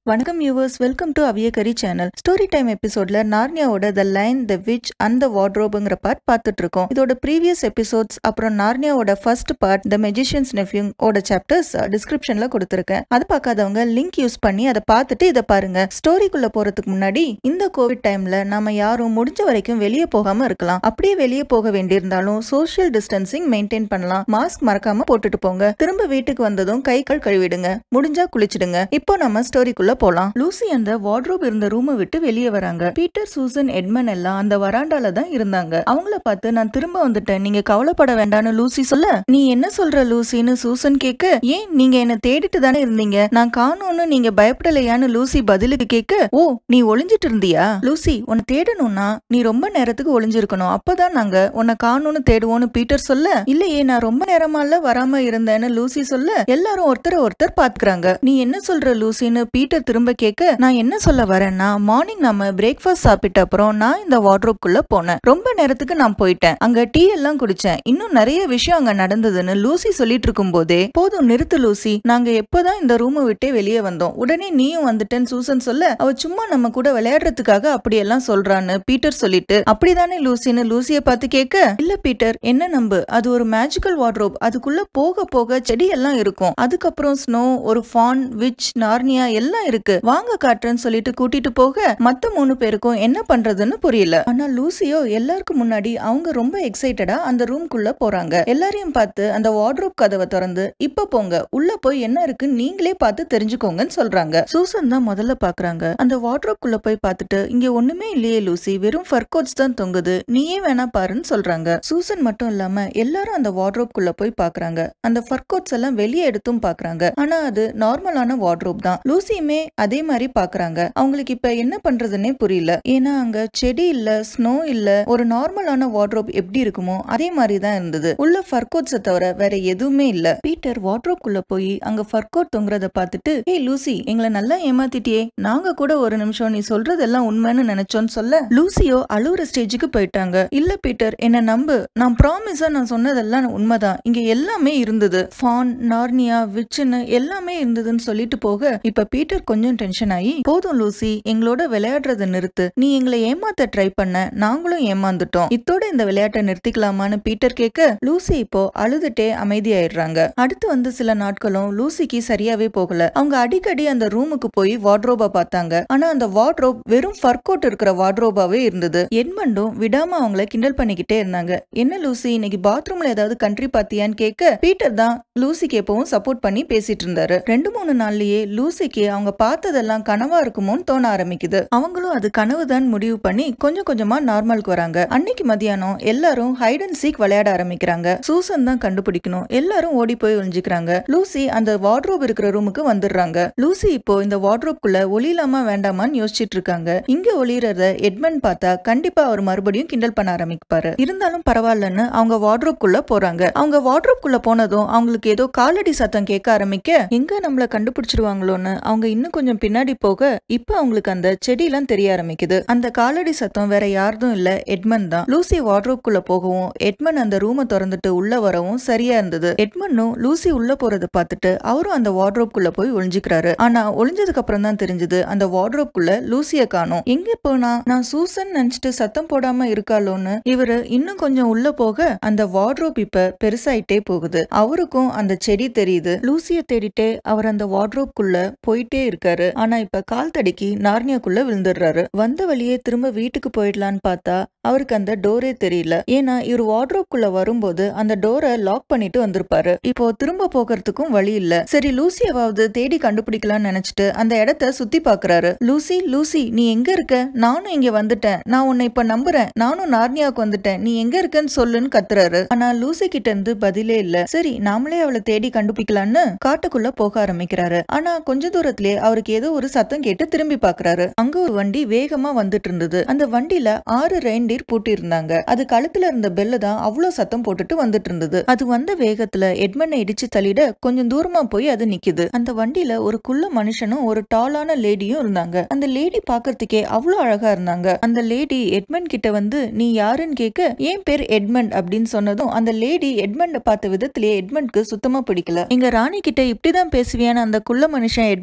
வணக்கம் யூவர்ஸ் welcome to அவியகரி சேனல் ஸ்டோரி டைம் எபிசோட்ல நார்னியாவோட த லைன் த விச் அந்த வார்ட்ரோபுங்கிற பார்ட் பார்த்துட்டு இருக்கோம் இதோட ப்ரீவியஸ் எபிசோட்ஸ் அப்புறம் நார்னியாவோட first part the magicians nephew ஓட சாப்டர்ஸ் டிஸ்கிரிப்ஷன்ல கொடுத்துருக்கேன் அதை பார்க்காதவங்க லிங்க் யூஸ் பண்ணி அதை பார்த்துட்டு இதை பாருங்க ஸ்டோரிக்குள்ள போறதுக்கு முன்னாடி இந்த கோவிட் டைம்ல நாம யாரும் முடிஞ்ச வரைக்கும் வெளியே போகாம இருக்கலாம் அப்படியே வெளியே போக வேண்டியிருந்தாலும் சோஷியல் டிஸ்டன்சிங் மெயின்டைன் பண்ணலாம் மாஸ்க் மறக்காம போட்டுட்டு போங்க திரும்ப வீட்டுக்கு வந்ததும் கை கால் கழுவிடுங்க முடிஞ்சா குளிச்சிடுங்க இப்போ நம்ம ஸ்டோரிக்குள்ள போலாம் லூசி அந்த வார்ட்ரோப் இருந்த ரூமை விட்டு வெளியே வராங்க பீட்டர் சூசன் எட்மன் எல்லாம் அந்த வராண்டால தான் இருந்தாங்க அவங்கள பார்த்து நான் திரும்ப வந்துட்டேன் நீங்க கவலைப்பட வேண்டாம்னு லூசி சொல்ல நீ என்ன சொல்ற லூசின்னு சூசன் கேட்க ஏன் நீங்க என்ன தேடிட்டு தானே இருந்தீங்க நான் காணோன்னு நீங்க பயப்படலையான்னு லூசி பதிலுக்கு கேட்க ஓ நீ ஒளிஞ்சிட்டு இருந்தியா லூசி உன்னை தேடணும்னா நீ ரொம்ப நேரத்துக்கு ஒளிஞ்சிருக்கணும் அப்பதான் நாங்க உன்னை காணோன்னு தேடுவோம்னு பீட்டர் சொல்ல இல்லையே நான் ரொம்ப நேரமால வராம இருந்தேன்னு லூசி சொல்ல எல்லாரும் ஒருத்தர் ஒருத்தர் பாத்துக்கிறாங்க நீ என்ன சொல்ற லூசின்னு பீட்டர் திரும்ப கேட்க நான் என்ன சொல்ல வரேன்னா மார்னிங் நம்ம பிரேக்ஃபாஸ்ட் சாப்பிட்ட அப்புறம் நான் இந்த வார்ட்ரோப்குள்ள போனேன் ரொம்ப நேரத்துக்கு நான் போயிட்டேன் அங்க டீ எல்லாம் குடிச்சேன் இன்னும் நிறைய விஷயம் அங்க நடந்ததுன்னு லூசி சொல்லிட்டு இருக்கும் போதே போதும் நிறுத்து லூசி நாங்க எப்பதான் இந்த ரூமை விட்டே வெளியே வந்தோம் உடனே நீயும் வந்துட்டேன்னு சூசன் சொல்ல அவ சும்மா நம்ம கூட விளையாடுறதுக்காக அப்படியெல்லாம் சொல்றான்னு பீட்டர் சொல்லிட்டு அப்படிதானே லூசின்னு லூசிய பார்த்து கேட்க இல்ல பீட்டர் என்ன நம்பு அது ஒரு மேஜிக்கல் வார்ட்ரோப் அதுக்குள்ள போக போக செடி எல்லாம் இருக்கும் அதுக்கப்புறம் ஸ்னோ ஒரு ஃபான் விச் நார்னியா எல்லாம் இருக்கு வாங்க காட்டுறேன்னு சொல்லிட்டு கூட்டிட்டு போக மத்த மூணு பேருக்கும் என்ன பண்றதுன்னு புரியல ஆனா லூசியோ எல்லாருக்கும் முன்னாடி அவங்க ரொம்ப எக்ஸைட்டடா அந்த ரூம்குள்ள போறாங்க எல்லாரையும் பார்த்து அந்த வார்ட்ரோப் கதவை திறந்து இப்ப போங்க உள்ள போய் என்ன இருக்குன்னு நீங்களே பார்த்து தெரிஞ்சுக்கோங்கன்னு சொல்றாங்க சூசன் தான் முதல்ல பாக்குறாங்க அந்த வார்ட்ரோப்குள்ள போய் பார்த்துட்டு இங்க ஒண்ணுமே இல்லையே லூசி வெறும் ஃபர்கோட்ஸ் தான் தொங்குது நீயே வேணா பாருன்னு சொல்றாங்க சூசன் மட்டும் இல்லாம எல்லாரும் அந்த வார்ட்ரோப்குள்ள போய் பாக்குறாங்க அந்த ஃபர்கோட்ஸ் எல்லாம் வெளியே எடுத்தும் பாக்குறாங்க ஆனா அது நார்மலான வார்ட்ரோப் தான் லூசியுமே அதே மாதிரி பாக்குறாங்க அவங்களுக்கு இப்ப என்ன பண்றதுன்னே புரியல ஏன்னா அங்க செடி இல்ல ஸ்னோ இல்ல ஒரு நார்மலான வார்ட்ரோப் எப்படி இருக்குமோ அதே மாதிரி தான் இருந்தது உள்ள ஃபர்கோட்ஸை தவிர வேற எதுவுமே இல்ல பீட்டர் வார்ட்ரோப்குள்ள போய் அங்க ஃபர்கோட் தொங்குறத பார்த்துட்டு ஏய் லூசி எங்களை நல்லா ஏமாத்திட்டியே நாங்க கூட ஒரு நிமிஷம் நீ சொல்றதெல்லாம் உண்மைன்னு நினைச்சோன்னு சொல்ல லூசியோ அழுவுற ஸ்டேஜுக்கு போயிட்டாங்க இல்ல பீட்டர் என்ன நம்பு நான் ப்ராமிஸா நான் சொன்னதெல்லாம் உண்மைதான் இங்க எல்லாமே இருந்தது ஃபான் நார்னியா விச்சுன்னு எல்லாமே இருந்ததுன்னு சொல்லிட்டு போக இப்ப பீட்டர் கொஞ்சம் டென்ஷன் ஆகி போதும் லூசி எங்களோட விளையாடுறத நிறுத்து நீ எங்களை ஏமாத்த ட்ரை பண்ண நாங்களும் ஏமாந்துட்டோம் இத்தோட இந்த விளையாட்டை நிறுத்திக்கலாமான்னு பீட்டர் கேட்க லூசி இப்போ அழுதுட்டே அமைதியாயிடுறாங்க அடுத்து வந்து சில நாட்களும் லூசிக்கு சரியாவே போகல அவங்க அடிக்கடி அந்த ரூமுக்கு போய் வார்ட்ரோபா பார்த்தாங்க ஆனா அந்த வார்ட்ரோப் வெறும் ஃபர்கோட் இருக்கிற வார்ட்ரோபாவே இருந்தது எட்மண்டும் விடாம அவங்கள கிண்டல் பண்ணிக்கிட்டே இருந்தாங்க என்ன லூசி இன்னைக்கு பாத்ரூம்ல ஏதாவது கண்ட்ரி பாத்தியான்னு கேட்க பீட்டர் தான் லூசிக்கு எப்பவும் சப்போர்ட் பண்ணி பேசிட்டு இருந்தாரு ரெண்டு மூணு நாள்லயே லூசிக்கு அவங்க பார்த்ததெல்லாம் கனவா இருக்குமோன்னு தோண ஆரம்பிக்குது அவங்களும் அது கனவு தான் முடிவு பண்ணி கொஞ்சம் கொஞ்சமா நார்மலுக்கு வராங்க அன்னைக்கு மதியானம் எல்லாரும் ஹைட் அண்ட் சீக் விளையாட ஆரம்பிக்கிறாங்க சூசன் தான் கண்டுபிடிக்கணும் எல்லாரும் ஓடி போய் ஒளிஞ்சுக்கிறாங்க லூசி அந்த வார்ட்ரோப் இருக்கிற ரூமுக்கு வந்துடுறாங்க லூசி இப்போ இந்த வார்ட்ரோப்குள்ள ஒளியலாமா வேண்டாமான்னு யோசிச்சுட்டு இருக்காங்க இங்க ஒளியறத எட்மன் பார்த்தா கண்டிப்பா அவர் மறுபடியும் கிண்டல் பண்ண ஆரம்பிப்பாரு இருந்தாலும் பரவாயில்லன்னு அவங்க வார்ட்ரோப்குள்ள போறாங்க அவங்க வார்ட்ரோப்குள்ள போனதும் அவங்களுக்கு ஏதோ காலடி சத்தம் கேட்க ஆரம்பிக்க எங்க நம்மள கண்டுபிடிச்சிருவாங்களோன்னு அவங்க இன்னும் கொஞ்சம் பின்னாடி போக இப்ப அவங்களுக்கு அந்த செடியெல்லாம் தெரிய ஆரம்பிக்குது அந்த காலடி சத்தம் வேற யாரும் இல்ல எட்மன் தான் லூசி வார்ட்ரோப்குள்ள போகவும் எட்மன் அந்த ரூமை திறந்துட்டு உள்ள வரவும் சரியா இருந்தது எட்மனும் லூசி உள்ள போறத பார்த்துட்டு அவரும் அந்த வார்ட்ரோப்குள்ள போய் ஒளிஞ்சுக்கிறாரு ஆனா ஒளிஞ்சதுக்கு அப்புறம் தான் தெரிஞ்சது அந்த வார்ட்ரோப்குள்ள லூசிய காணோம் எங்க போனா நான் சூசன் நினைச்சிட்டு சத்தம் போடாம இருக்காளோன்னு இவரு இன்னும் கொஞ்சம் உள்ள போக அந்த வார்ட்ரோப் இப்ப பெருசாயிட்டே போகுது அவருக்கும் அந்த செடி தெரியுது லூசிய தேடிட்டே அவர் அந்த வார்ட்ரோப்குள்ள போயிட்டே இருக்காரு ஆனா இப்ப கால் தடிக்கி நார்னியாக்குள்ள விழுந்துடுறாரு வந்த வழியே திரும்ப வீட்டுக்கு போயிடலான்னு பார்த்தா அவருக்கு அந்த டோரே தெரியல ஏன்னா இவர் வார்ட்ரோப்குள்ள வரும்போது அந்த டோரை லாக் பண்ணிட்டு வந்திருப்பாரு இப்போ திரும்ப போகிறதுக்கும் வழி இல்ல சரி லூசியவாவது தேடி கண்டுபிடிக்கலாம்னு நினைச்சிட்டு அந்த இடத்த சுத்தி பாக்குறாரு லூசி லூசி நீ எங்க இருக்க நானும் இங்க வந்துட்டேன் நான் உன்னை இப்ப நம்புறேன் நானும் நார்னியாவுக்கு வந்துட்டேன் நீ எங்க இருக்கன்னு சொல்லுன்னு கத்துறாரு ஆனா லூசி கிட்ட இருந்து பதிலே இல்ல சரி நாமளே அவளை தேடி கண்டுபிடிக்கலான்னு காட்டுக்குள்ள போக ஆரம்பிக்கிறாரு ஆனா கொஞ்ச தூரத்திலே அவருக்கு ஏதோ ஒரு சத்தம் கேட்டு திரும்பி பாக்குறாரு அங்க ஒரு வண்டி வேகமா வந்துட்டு இருந்தது அந்த வண்டியில ஆறு ரெயின்டீர் பூட்டி இருந்தாங்க அது கழுத்துல இருந்த பெல்லு தான் அவ்வளவு சத்தம் போட்டுட்டு வந்துட்டு இருந்தது அது வந்த வேகத்துல எட்மனை இடிச்சு தள்ளிட கொஞ்சம் தூரமா போய் அது நிக்குது அந்த வண்டியில ஒரு குள்ள மனுஷனும் ஒரு டாலான லேடியும் இருந்தாங்க அந்த லேடி பாக்குறதுக்கே அவ்வளவு அழகா இருந்தாங்க அந்த லேடி எட்மண்ட் கிட்ட வந்து நீ யாருன்னு கேட்க என் பேர் எட்மண்ட் அப்படின்னு சொன்னதும் அந்த லேடி எட்மண்ட பார்த்த விதத்திலேயே எட்மண்ட்க்கு சுத்தமா பிடிக்கல எங்க ராணி கிட்ட இப்படிதான் பேசுவியான்னு அந்த குள்ள மனுஷன் எட்மண்ட பார்த்து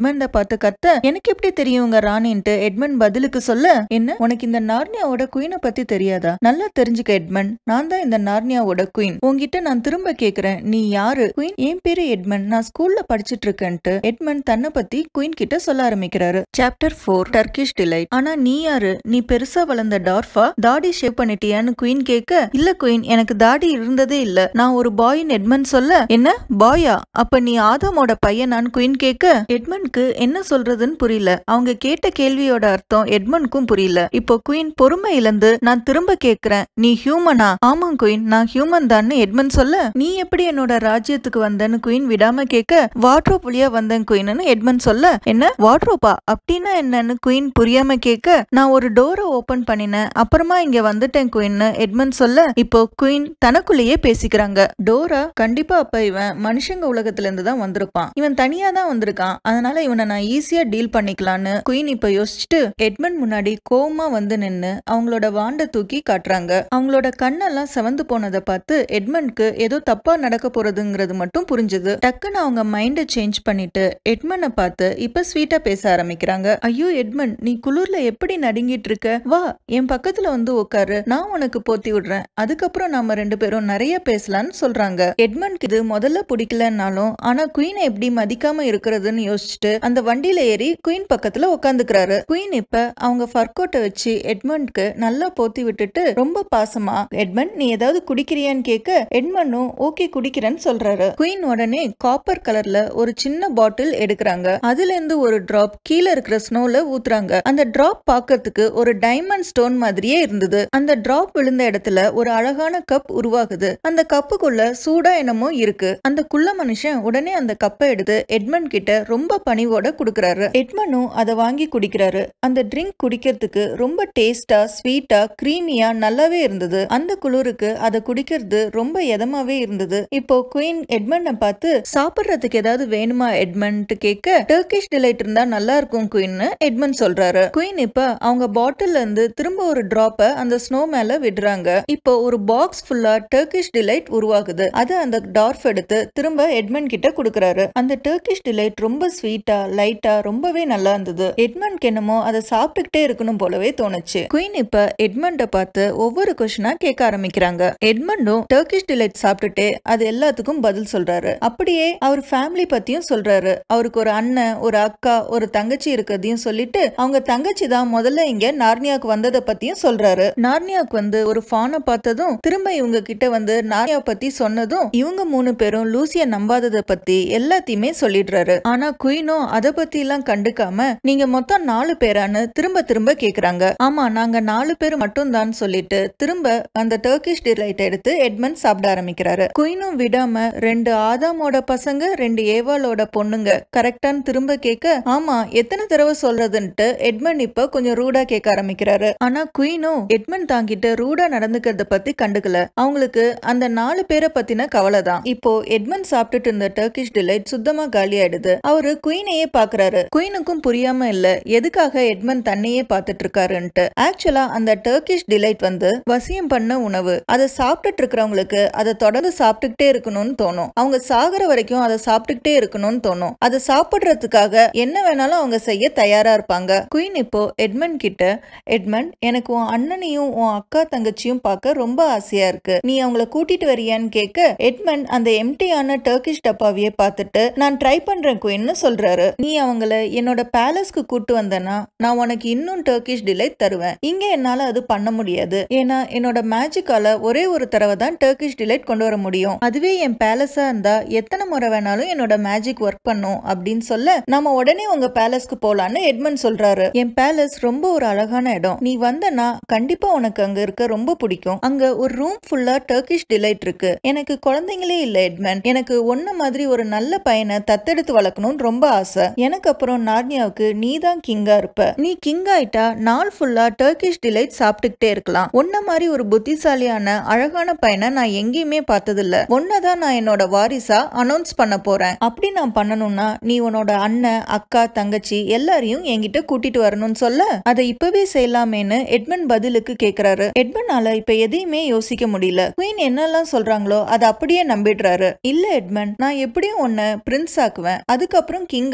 பார்த்து கத்த எனக்கு எப்படி தெரியும் உங்க ராணின்ட்டு எட்மன் பதிலுக்கு சொல்ல என்ன உனக்கு இந்த நார்னியாவோட குயினை பத்தி தெரியாதா நல்லா தெரிஞ்சுக்க எட்மன் நான் தான் இந்த நார்னியாவோட குயின் உன்கிட்ட நான் திரும்ப கேக்குறேன் நீ யாரு குயின் என் பேரு எட்மன் நான் ஸ்கூல்ல படிச்சிட்டு இருக்கேன்ட்டு எட்மன் தன்னை பத்தி குயின் கிட்ட சொல்ல ஆரம்பிக்கிறாரு சாப்டர் ஃபோர் டர்கிஷ் டிலைட் ஆனா நீ யாரு நீ பெருசா வளர்ந்த டார்ஃபா தாடி ஷேவ் பண்ணிட்டியான்னு குயின் கேட்க இல்ல குயின் எனக்கு தாடி இருந்ததே இல்ல நான் ஒரு பாயின் எட்மன் சொல்ல என்ன பாயா அப்ப நீ ஆதாமோட பையனான்னு குயின் கேட்க எட்மனுக்கு என்ன சொல்றதுன்னு புரியல அவங்க கேட்ட கேள்வியோட அர்த்தம் எட்மனுக்கும் புரியல இப்போ குயின் பொறுமை இழந்து நான் திரும்ப கேக்குறேன் நீ ஹியூமனா ஆமாம் குயின் நான் ஹியூமன் தான்னு எட்மன் சொல்ல நீ எப்படி என்னோட ராஜ்யத்துக்கு வந்தன்னு குயின் விடாம கேட்க வாட்ரோப் வழியா வந்தேன் குயின்னு எட்மன் சொல்ல என்ன வாட்ரோப்பா அப்படின்னா என்னன்னு குயின் புரியாம கேட்க நான் ஒரு டோரை ஓபன் பண்ணினேன் அப்புறமா இங்க வந்துட்டேன் குயின்னு எட்மன் சொல்ல இப்போ குயின் தனக்குள்ளேயே பேசிக்கிறாங்க டோரா கண்டிப்பா அப்ப இவன் மனுஷங்க உலகத்துல இருந்து தான் வந்திருப்பான் இவன் தனியா தான் வந்திருக்கான் அதனால இவனை நான் ஈஸியா டீல் பண்ணிக்கலான்னு குயின் இப்ப யோசிச்சுட்டு எட்மன் முன்னாடி கோவமா வந்து நின்னு அவங்களோட வாண்டை தூக்கி காட்டுறாங்க அவங்களோட கண்ணெல்லாம் செவந்து போனதை பார்த்து எட்மனுக்கு ஏதோ தப்பா நடக்க போறதுங்கிறது மட்டும் புரிஞ்சுது டக்குன்னு அவங்க மைண்டை சேஞ்ச் பண்ணிட்டு எட்மனை பார்த்து இப்ப ஸ்வீட்டா பேச ஆரம்பிக்கிறாங்க ஐயோ எட்மன் நீ குளிர்ல எப்படி நடுங்கிட்டு இருக்க வா என் பக்கத்துல வந்து உட்காரு நான் உனக்கு போத்தி விடுறேன் அதுக்கப்புறம் நாம ரெண்டு பேரும் நிறைய பேசலாம்னு சொல்றாங்க எட்மனுக்கு இது முதல்ல பிடிக்கலன்னாலும் ஆனா குயினை எப்படி மதிக்காம இருக்கிறதுன்னு யோசிச்சுட்டு அந்த வண்டியில ஏறி குயின் பக்கத்துல உட்காந்துக்கிறாரு குயின் இப்ப அவங்க ஃபர்கோட்டை வச்சு எட்மண்ட்க்கு நல்லா போத்தி விட்டுட்டு ரொம்ப பாசமா எட்மண்ட் நீ ஏதாவது குடிக்கிறியான்னு கேட்க எட்மண்டும் ஓகே குடிக்கிறேன்னு சொல்றாரு குயின் உடனே காப்பர் கலர்ல ஒரு சின்ன பாட்டில் எடுக்கிறாங்க அதுல இருந்து ஒரு டிராப் கீழே இருக்கிற ஸ்னோல ஊத்துறாங்க அந்த டிராப் பார்க்கிறதுக்கு ஒரு டைமண்ட் ஸ்டோன் மாதிரியே இருந்தது அந்த டிராப் விழுந்த இடத்துல ஒரு அழகான கப் உருவாகுது அந்த கப்புக்குள்ள சூடா என்னமோ இருக்கு அந்த குள்ள மனுஷன் உடனே அந்த கப்பை எடுத்து எட்மண்ட் கிட்ட ரொம்ப பணிவோட குடுக்கறாரு எட்மண்டும் அதை வாங்கி குடிக்கிறாரு அந்த ட்ரிங்க் குடிக்கிறதுக்கு ரொம்ப டேஸ்டா ஸ்வீட்டா கிரீமியா நல்லாவே இருந்தது அந்த குளிருக்கு அதை குடிக்கிறது ரொம்ப எதமாவே இருந்தது இப்போ குயின் எட்மண்டை பார்த்து சாப்பிடுறதுக்கு ஏதாவது வேணுமா எட்மண்ட் கேட்க டர்கிஷ் டிலைட் இருந்தா நல்லா இருக்கும் குயின்னு எட்மண்ட் சொல்றாரு குயின் இப்ப அவங்க பாட்டில்ல இருந்து திரும்ப ஒரு டிராப்ப அந்த ஸ்னோ மேல விடுறாங்க இப்போ ஒரு பாக்ஸ் ஃபுல்லா டர்கிஷ் டிலைட் உருவாகுது அது அந்த டார்ஃப் எடுத்து திரும்ப எட்மண்ட் கிட்ட கொடுக்கறாரு அந்த டர்கிஷ் டிலைட் ரொம்ப ஸ்வீட்டா லைட்டா ரொம்பவே நல்லா இருந்தது எட்மண்ட் என்னமோ அதை சாப்பிட்டுக்கிட்டே இருக்கணும் போலவே தோணுச்சு குயின் இப்ப எட்மண்ட பார்த்து ஒவ்வொரு கொஸ்டினா கேட்க ஆரம்பிக்கிறாங்க எட்மண்டும் டர்கிஷ் டிலைட் சாப்பிட்டுட்டே அது எல்லாத்துக்கும் பதில் சொல்றாரு அப்படியே அவர் ஃபேமிலி பத்தியும் சொல்றாரு அவருக்கு ஒரு அண்ணன் ஒரு அக்கா ஒரு தங்கச்சி இருக்கிறதையும் சொல்லிட்டு அவங்க தங்கச்சி தான் முதல்ல இங்க நார்னியாக்கு வந்ததை பத்தியும் சொல்றாரு நார்னியாக்கு வந்து ஒரு ஃபானை பார்த்ததும் திரும்ப இவங்க கிட்ட வந்து நார்னியா பத்தி சொன்னதும் இவங்க மூணு பேரும் லூசிய நம்பாததை பத்தி எல்லாத்தையுமே சொல்லிடுறாரு ஆனா குயினும் அதை பத்தி எல்லாம் கண்டுக்காம நீங்க மொத்தம் நாலு பேரான்னு திரும்ப திரும்ப கேக்குறாங்க ஆமா நாங்க நாலு பேர் மட்டும் தான் சொல்லிட்டு திரும்ப அந்த டர்கிஷ் டிலைட் எடுத்து எட்மண்ட் சாப்பிட ஆரம்பிக்கிறாரு குயினும் விடாம ரெண்டு ஆதாமோட பசங்க ரெண்டு ஏவாளோட பொண்ணுங்க கரெக்டான்னு திரும்ப கேட்க ஆமா எத்தனை தடவை சொல்றதுன்ட்டு எட்மண்ட் இப்ப கொஞ்சம் ரூடா கேட்க ஆரம்பிக்கிறாரு ஆனா குயினும் எட்மண்ட் தாங்கிட்டு ரூடா நடந்துக்கிறத பத்தி கண்டுக்கல அவங்களுக்கு அந்த நாலு பேரை பத்தின கவலை தான் இப்போ எட்மண்ட் சாப்பிட்டுட்டு இருந்த டர்கிஷ் டிலைட் சுத்தமா காலி ஆயிடுது அவரு குயினையே பாக்குறாரு குயினுக்கும் புரியாம இல்ல எதுக்காக எட்மண்ட் தன்னையே பார்த்துட்டு இருக்காருன்ட்டு ஆக்சுவலா அந்த டர்கிஷ் டிலைட் வந்து வசியம் பண்ண உணவு அதை சாப்பிட்டுட்டு இருக்கிறவங்களுக்கு அதை தொடர்ந்து சாப்பிட்டுக்கிட்டே இருக்கணும்னு தோணும் அவங்க சாகுற வரைக்கும் அதை சாப்பிட்டுக்கிட்டே இருக்கணும்னு தோணும் அதை சாப்பிடுறதுக்காக என்ன வேணாலும் அவங்க செய்ய தயாரா இருப்பாங்க குயின் இப்போ எட்மண்ட் கிட்ட எட்மண்ட் எனக்கு உன் அண்ணனையும் உன் அக்கா தங்கச்சியும் பார்க்க ரொம்ப ஆசையா இருக்கு நீ அவங்கள கூட்டிட்டு வரியான்னு கேட்க எட்மண்ட் அந்த எம்டியான டர்கிஷ் டப்பாவையே பார்த்துட்டு நான் ட்ரை பண்றேன் குயின்னு சொல்றாரு நீ அவங்கள என்னோட பேலஸ்க்கு கூட்டு வந்தனா நான் உனக்கு இன்னும் டர்கிஷ் டிலைட் தருவேன் இங்க என்னால அது பண்ண முடியாது ஏன்னா என்னோட மேஜிக்கால ஒரே ஒரு தடவை தான் டர்கிஷ் டிலைட் கொண்டு வர முடியும் அதுவே என் பேலஸா இருந்தா எத்தனை முறை வேணாலும் என்னோட மேஜிக் ஒர்க் பண்ணும் அப்படின்னு சொல்ல நாம உடனே உங்க பேலஸ்க்கு போலான்னு எட்மண்ட் சொல்றாரு என் பேலஸ் ரொம்ப ஒரு அழகான இடம் நீ வந்தனா கண்டிப்பா உனக்கு அங்க இருக்க ரொம்ப பிடிக்கும் அங்க ஒரு ரூம் ஃபுல்லா டர்கிஷ் டிலைட் இருக்கு எனக்கு குழந்தைங்களே இல்ல எட்மண்ட் எனக்கு ஒன்ன மாதிரி ஒரு நல்ல பையனை தத்தெடுத்து வளர்க்கணும்னு ரொம்ப ஆசை எனக்கு அப்புறம் நார்னியாவுக்கு நீ தான் கிங்கா இருப்ப நீ கிங் ஆயிட்டா நாள் ஃபுல்லா டர்கிஷ் டிலைட் சாப்பிட்டுக்கிட்டே இருக்கலாம் உன்ன மாதிரி ஒரு புத்திசாலியான அழகான பையனை நான் எங்கேயுமே பார்த்ததில்ல ஒன்னதான் நான் என்னோட வாரிசா அனௌன்ஸ் பண்ண போறேன் அப்படி நான் பண்ணணும்னா நீ உன்னோட அண்ணன் அக்கா தங்கச்சி எல்லாரையும் என்கிட்ட கூட்டிட்டு வரணும்னு சொல்ல அதை இப்பவே செய்யலாமேன்னு எட்மண்ட் பதிலுக்கு கேக்குறாரு எட்மண்டால இப்ப எதையுமே யோசிக்க முடியல குயின் என்னெல்லாம் சொல்றாங்களோ அதை அப்படியே நம்பிடுறாரு இல்ல எட்மண்ட் நான் எப்படியும் உன்னை பிரின்ஸ் ஆக்குவேன் அதுக்கப்புறம் கிங் ஆக்கிடுவேன்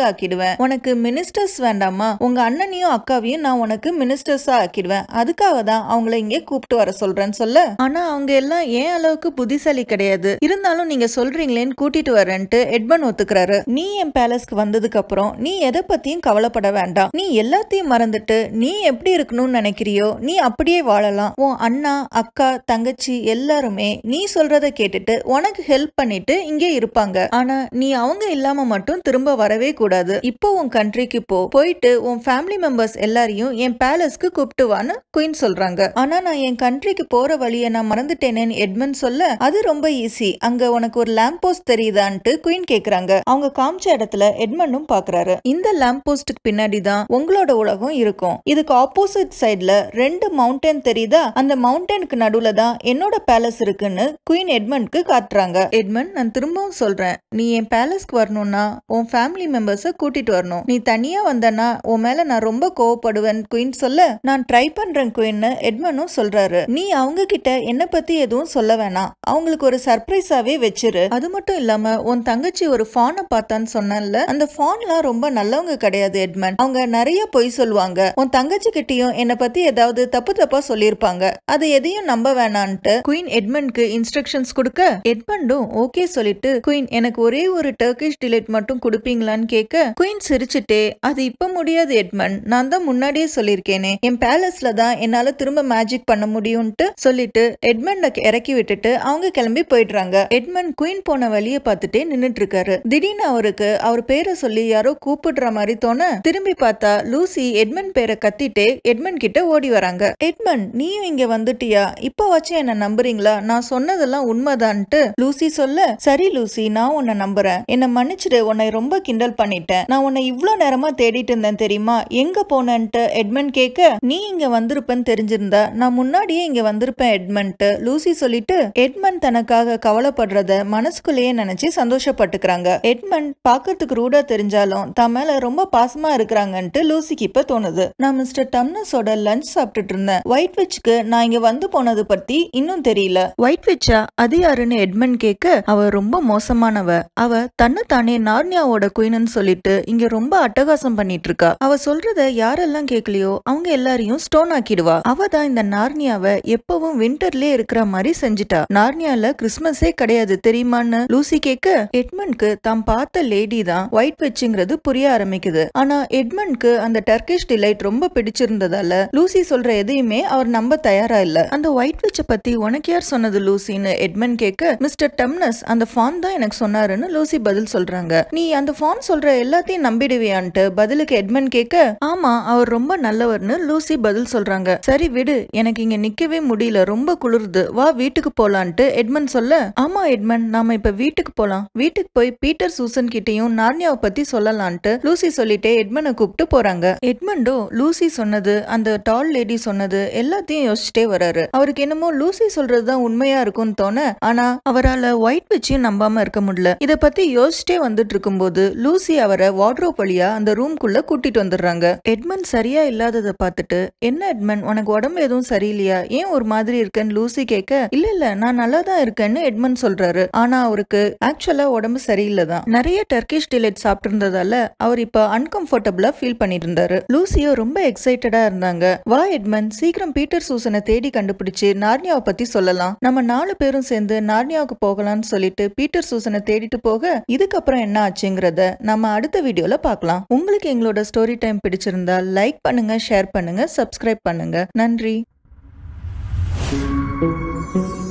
ஆக்கிடுவேன் உனக்கு மினிஸ்டர்ஸ் வேண்டாமா உங்க அண்ணனையும் அக்காவையும் நான் உனக்கு மினிஸ்டர்ஸா ஆக்கிடுவேன் அதுக்காக தான் அவங்கள இங்கே கூப்பிட்டு வர சொல்றேன்னு சொல்ல ஆனா அவங்க எல்லாம் ஏன் அளவுக்கு புத்திசாலி கிடையாது இருந்தாலும் நீங்க சொல்றீங்களேன்னு கூட்டிட்டு வரேன்ட்டு எட்மன் ஒத்துக்கிறாரு நீ என் பேலஸ்க்கு வந்ததுக்கு அப்புறம் நீ எதை பத்தியும் கவலைப்பட வேண்டாம் நீ எல்லாத்தையும் மறந்துட்டு நீ எப்படி இருக்கணும்னு நினைக்கிறியோ நீ அப்படியே வாழலாம் உன் அண்ணா அக்கா தங்கச்சி எல்லாருமே நீ சொல்றத கேட்டுட்டு உனக்கு ஹெல்ப் பண்ணிட்டு இங்கே இருப்பாங்க ஆனா நீ அவங்க இல்லாம மட்டும் திரும்ப வரவே கூடாது இப்போ உன் கண்ட்ரிக்கு போ போயிட்டு உன் ஃபேமிலி மெம்பர்ஸ் எல்லாரையும் என் பேலஸ்க்கு கூப்பிட்டு வான்னு குயின் சொல்றாங்க ஆனா நான் என் கண்ட்ரிக்கு போற வழியை நான் மறந்துட்டேனேன்னு எட்மன் சொல்ல அது ரொம்ப ஈஸி அங்க உனக்கு ஒரு லேம்ப் போஸ்ட் தெரியுதான்ட்டு குயின் கேக்குறாங்க அவங்க காமிச்ச இடத்துல எட்மண்டும் பாக்குறாரு இந்த லேம்ப் போஸ்டுக்கு பின்னாடி தான் உங்களோட உலகம் இருக்கும் இதுக்கு ஆப்போசிட் சைடுல ரெண்டு மவுண்டன் தெரியுதா அந்த மவுண்டனுக்கு நடுவுல தான் என்னோட பேலஸ் இருக்குன்னு குயின் எட்மண்ட்க்கு காட்டுறாங்க எட்மண்ட் நான் திரும்பவும் சொல்றேன் நீ என் பேலஸ்க்கு வரணும்னா உன் ஃபேமிலி மெம்பர்ஸ கூட்டிட்டு வரணும் நீ தனியா வந்தனா உன் மேல நான் ரொம்ப கோவப்படுவேன் குயின் சொல்ல நான் ட்ரை பண்றேன் குயின்னு எட்மனும் சொல்றாரு நீ அவங்க கிட்ட என்ன பத்தி எதுவும் சொல்ல வேணாம் அவங்களுக்கு ஒரு சர்ப்ரைஸாவே வச்சிரு அது மட்டும் இல்லாம உன் தங்கச்சி ஒரு ஃபானை பார்த்தான்னு சொன்னேன்ல அந்த ஃபான்லாம் ரொம்ப நல்லவங்க கிடையாது எட்மன் அவங்க நிறைய பொய் சொல்லுவாங்க உன் தங்கச்சி கிட்டயும் என்னை பத்தி ஏதாவது தப்பு தப்பா சொல்லியிருப்பாங்க அதை எதையும் நம்ப வேணான்ட்டு குயின் எட்மண்ட்க்கு இன்ஸ்ட்ரக்ஷன்ஸ் கொடுக்க எட்மண்டும் ஓகே சொல்லிட்டு குயின் எனக்கு ஒரே ஒரு டர்கிஷ் டிலேட் மட்டும் கொடுப்பீங்களான்னு கேட்க குயின் சிரிச்சுட்டே அது இப்ப முடியாது எட்மண்ட் நான் தான் முன்னாடியே சொல்லியிருக்கேனே என் பேலஸ்ல தான் என்னால திரும்ப மேஜிக் பண்ண முடியும்ட்டு சொல்லிட்டு எட்மண்ட இறக்கி விட்டுட்டு அவங்க கிளம்பி போயிடுறாங்க எட்மண்ட் குயின் போன வழியை பார்த்துட்டே நின்னுட்டு இருக்காரு திடீர்னு அவருக்கு அவர் பேரை சொல்லி யாரோ கூப்பிடுற மாதிரி தோண திரும்பி பார்த்தா லூசி எட்மண்ட் பேரை கத்திட்டே எட்மண்ட் கிட்ட ஓடி வராங்க எட்மண்ட் நீயும் இங்க வந்துட்டியா இப்ப வச்சு என்ன நம்புறீங்களா நான் சொன்னதெல்லாம் உண்மைதான்ட்டு லூசி சொல்ல சரி லூசி நான் உன்னை நம்புறேன் என்ன மன்னிச்சிடு உன்னை ரொம்ப கிண்டல் பண்ணிட்டேன் நான் உன்னை இவ்ளோ நேரமா தேடிட்டு இருந்தேன் தெரியுமா எங்க போனேன்ட்டு எட்மண்ட் கேட்க நீ இங்க வந்திருப்பேன்னு தெரிஞ்சிருந்தா நான் முன்னாடியே இங்க வந்திருப்பேன் எட்மண்ட் லூசி சொல்லிட்டு எட்மண்ட் தனக்காக கவலைப்படுறத மனசுக்குள்ளேயே நினைச்சு சந்தோஷப்பட்டுக்கிறாங்க எட்மண்ட் பாக்கிறதுக்கு ரூடா தெரிஞ்சாலும் தன் மேல ரொம்ப பாசமா இருக்கிறாங்கன்ட்டு லூசிக்கு இப்ப தோணுது நான் மிஸ்டர் டம்னஸோட லஞ்ச் சாப்பிட்டுட்டு இருந்தேன் ஒயிட் விச்க்கு நான் இங்க வந்து போனது பத்தி இன்னும் தெரியல ஒயிட் விச்சா அது யாருன்னு எட்மண்ட் கேட்க அவ ரொம்ப மோசமானவ அவ தன்னை தானே நார்னியாவோட குயின்னு சொல்லிட்டு இங்க ரொம்ப அட்டகாசம் பண்ணிட்டு இருக்கா அவ சொல்றத யாரெல்லாம் கேட்கலையோ அவங்க எல்லாரையும் ஸ்டோன் ஆக்கிடுவா அவ தான் இந்த நார்னியாவை எப்பவும் வின்டர்லயே இருக்கிற மாதிரி செஞ்சுட்டா நார்னியால கிறிஸ்மஸே கிடையாது தெரியுமான்னு லூசி கேட்க எட்மண்ட்க்கு தாம் பார்த்த லேடி தான் ஒயிட் வெச்சுங்கிறது புரிய ஆரம்பிக்குது ஆனா எட்மண்ட்க்கு அந்த டர்கிஷ் டிலைட் ரொம்ப பிடிச்சிருந்ததால லூசி சொல்ற எதையுமே அவர் நம்ப தயாரா இல்ல அந்த ஒயிட் வெச்ச பத்தி உனக்கு யார் சொன்னது லூசின்னு எட்மண்ட் கேட்க மிஸ்டர் டம்னஸ் அந்த ஃபான் தான் எனக்கு சொன்னாருன்னு லூசி பதில் சொல்றாங்க நீ அந்த ஃபான் சொல்ற எல்லாத்தையும் நம்பிடுவியான்ட்டு பதிலுக்கு எட்மண்ட் கேட்க ஆமா அவர் ரொம்ப நல்லவர்னு லூசி பதில் சொல்றாங்க சரி விடு எனக்கு இங்க நிக்கவே முடியல ரொம்ப குளிருது வா வீட்டுக்கு போலான்ட்டு எட்மண்ட் சொல்ல ஆமா எட்மண்ட் நாம இப்ப வீட்டுக்கு போலாம் வீட்டுக்கு போய் பீட்டர் சூசன் கிட்டயும் நார்னியாவை பத்தி சொல்லலான்ட்டு லூசி சொல்லிட்டே எட்மனை கூப்பிட்டு போறாங்க எட்மண்டோ லூசி சொன்னது அந்த டால் லேடி சொன்னது எல்லாத்தையும் யோசிச்சுட்டே வராரு அவருக்கு என்னமோ லூசி சொல்றதுதான் உண்மையா இருக்கும்னு தோண ஆனா அவரால ஒயிட் வச்சியும் நம்பாம இருக்க முடியல இத பத்தி யோசிச்சுட்டே வந்துட்டு இருக்கும்போது லூசி அவரை வார்ட்ரோப் வழியா அந்த ரூம்குள்ள கூட்டிட்டு வந்துடுறாங்க எட்மண்ட் சரியா இல்லாதத பார்த்துட்டு என்ன எட்மண்ட் உனக்கு உடம்பு எதுவும் சரியில்லையா ஏன் ஒரு மாதிரி இருக்கேன்னு லூசி கேட்க இல்ல இல்ல நான் நல்லா தான் இருக்கேன்னு எட்மண்ட் சொல்றாரு ஆனா அவருக்கு ஆக்சுவலா உடம்பு சரியில்லை தான் நிறைய டர்கிஷ் டிலேட் சாப்பிட்டு இருந்ததால அவர் இப்ப அன்கம்ஃபர்டபுளா ஃபீல் பண்ணிட்டு இருந்தாரு லூசியோ ரொம்ப எக்ஸைட்டடா இருந்தாங்க வா எட்மண்ட் சீக்கிரம் பீட்டர் சூசனை தேடி கண்டுபிடிச்சு நார்னியாவை பத்தி சொல்லலாம் நம்ம நாலு பேரும் சேர்ந்து நார்னியாவுக்கு போகலாம்னு சொல்லிட்டு பீட்டர் சூசனை தேடிட்டு போக இதுக்கப்புறம் என்ன ஆச்சுங்கிறத நம்ம அடுத்த வீடியோல பார்க்கலாம் உங்களுக்கு எங்களோட ஸ்டோரி டைம் பிடிச்சிருந்தா லைக் பண்ணுங்க ஷேர் பண்ணுங்க சப்ஸ்கிரைப் பண்ணுங்க நன்றி